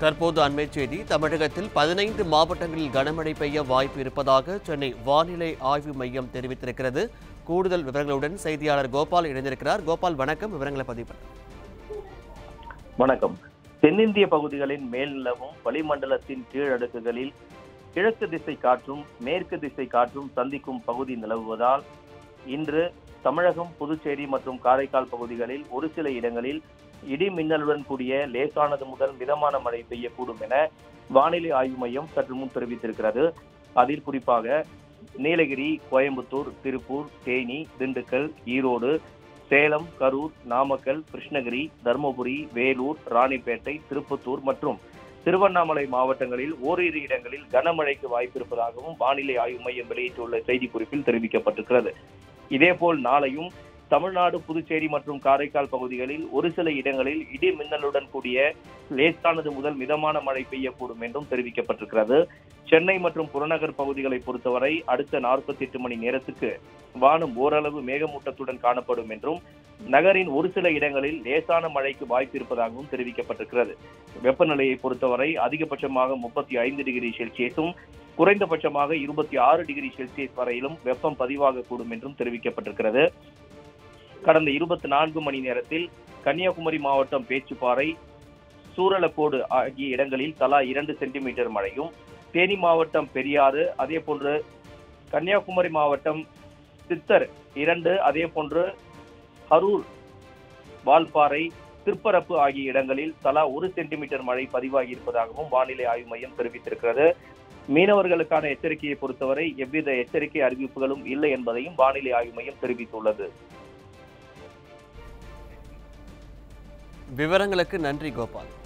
தற்போது அண்மைச் செய்தி தமிழகத்தில் பதினைந்து மாவட்டங்களில் கனமழை பெய்ய வாய்ப்பு இருப்பதாக சென்னை வானிலை ஆய்வு மையம் தெரிவித்திருக்கிறது கூடுதல் விவரங்களுடன் செய்தியாளர் கோபால் இணைந்திருக்கிறார் கோபால் வணக்கம் விவரங்களை பதிவு பண்ணுங்க. வணக்கம் தென்னிந்திய பகுதிகளின் மேல் நிலவும் வளிமண்டலத்தின் கீழடுக்குகளில் கிழக்கு திசை காற்றும் மேற்கு திசை காற்றும் சந்திக்கும் பகுதி நிலவுவதால் இன்று தமிழகம் புதுச்சேரி மற்றும் காரைக்கால் பகுதிகளில் ஒரு சில இடங்களில் இடி மின்னலுடன் கூடிய லேசானது முதல் மிதமான மழை பெய்யக்கூடும் என வானிலை ஆய்வு மையம் சற்று முன் தெரிவித்திருக்கிறது அதில் குறிப்பாக நீலகிரி கோயம்புத்தூர் திருப்பூர் தேனி திண்டுக்கல் ஈரோடு சேலம் கரூர் நாமக்கல் கிருஷ்ணகிரி தருமபுரி வேலூர் ராணிப்பேட்டை திருப்பத்தூர் மற்றும் திருவண்ணாமலை மாவட்டங்களில் ஓரிரு இடங்களில் கனமழைக்கு வாய்ப்பிருப்பதாகவும் வானிலை ஆய்வு மையம் வெளியிட்டுள்ள செய்திக்குறிப்பில் தெரிவிக்கப்பட்டிருக்கிறது இதேபோல் நாளையும் தமிழ்நாடு புதுச்சேரி மற்றும் காரைக்கால் பகுதிகளில் ஒரு சில இடங்களில் இடி மின்னலுடன் கூடிய லேசானது முதல் மிதமான மழை பெய்யக்கூடும் என்றும் தெரிவிக்கப்பட்டிருக்கிறது சென்னை மற்றும் புறநகர் பகுதிகளை பொறுத்தவரை அடுத்த நாற்பத்தி எட்டு மணி நேரத்துக்கு வானம் ஓரளவு மேகமூட்டத்துடன் காணப்படும் என்றும் நகரின் ஒரு சில இடங்களில் லேசான மழைக்கு வாய்ப்பு இருப்பதாகவும் தெரிவிக்கப்பட்டிருக்கிறது வெப்பநிலையை பொறுத்தவரை அதிகபட்சமாக முப்பத்தி ஐந்து டிகிரி செல்சியஸும் குறைந்தபட்சமாக இருபத்தி ஆறு டிகிரி செல்சியஸ் வரையிலும் வெப்பம் பதிவாகக்கூடும் என்றும் தெரிவிக்கப்பட்டிருக்கிறது கடந்த இருபத்தி நான்கு மணி நேரத்தில் கன்னியாகுமரி மாவட்டம் பேச்சுப்பாறை சூரலக்கோடு ஆகிய இடங்களில் தலா இரண்டு சென்டிமீட்டர் மழையும் தேனி மாவட்டம் பெரியாறு அதே போன்று கன்னியாகுமரி மாவட்டம் சித்தர் இரண்டு அதே போன்று அரூர் வால்பாறை திருப்பரப்பு ஆகிய இடங்களில் தலா ஒரு சென்டிமீட்டர் மழை பதிவாகி இருப்பதாகவும் வானிலை ஆய்வு மையம் தெரிவித்திருக்கிறது மீனவர்களுக்கான எச்சரிக்கையை பொறுத்தவரை எவ்வித எச்சரிக்கை அறிவிப்புகளும் இல்லை என்பதையும் வானிலை ஆய்வு மையம் தெரிவித்துள்ளது விவரங்களுக்கு நன்றி கோபால்